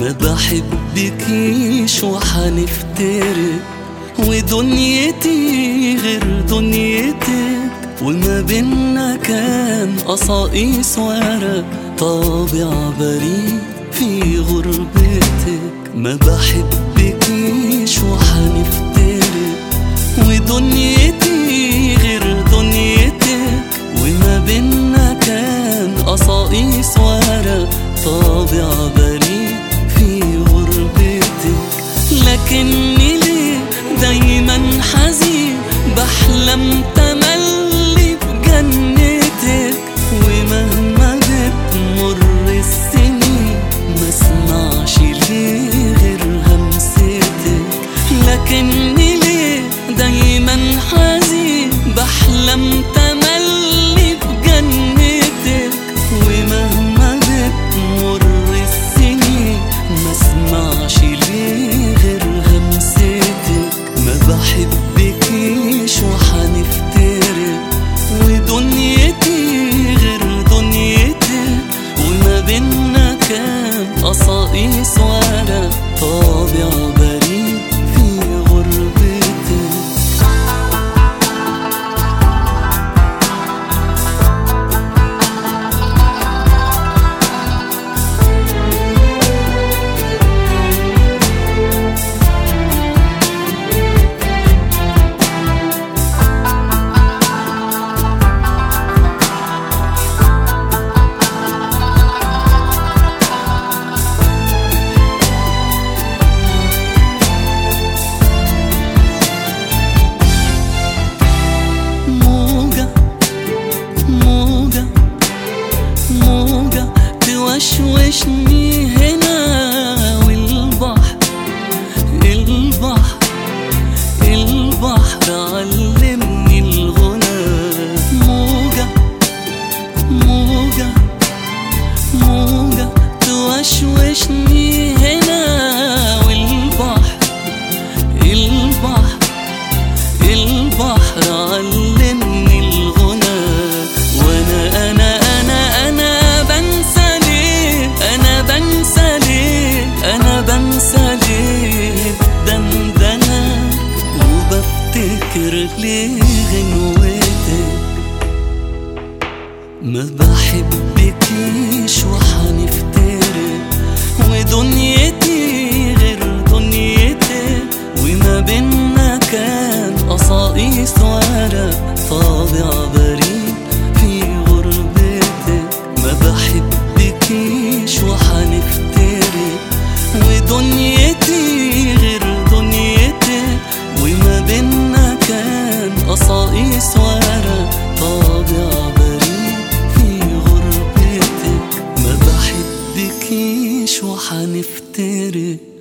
ما بحبكيش وحنفترق ودنيتي غير دنيتك وما بينا كان قصاقيس ورق طابع بريء في غربتك ما بحبكيش وحنفترق ودنيتي غير دنيتك وما بينا كان قصاقيس ورق طابع بريء في غربتك لكني ليه دايما حزين بحلم تملي بجنتك ومهما بتمر السنين ما اسمعش ليه غير همستك لكني ليه دايما حزين بحلم تملي بجنتك ومهما بتمر السنين ما اسمعش ليه غير همستك ما بحبكيش وحنفترق ودنيتي غير دنيتك وما بينا كان قصاقيس ورق طابع بريء في غربتك موجة موجة موجة توشوشني هنا والبحر البحر البحر علمني الغنى موجة موجة موجة توشوشني هنا والبحر البحر البحر علمني الغنى وانا انا انا انا بنسى ليه انا بنسى ليه انا بنسى ليه الدندنة وبفتكر ليه غنوتك ما بحبكيش وحنفترق ودنيتي غير دنيتك وما بينا كان قصاقيس ورق طابع بريء في غربتك ما بحبكيش وحنفترق ودنيتي غير دنيتك وما بينا كان قصاقيس ورق طابع بريء في غربتك ما بحبكيش وحنفترق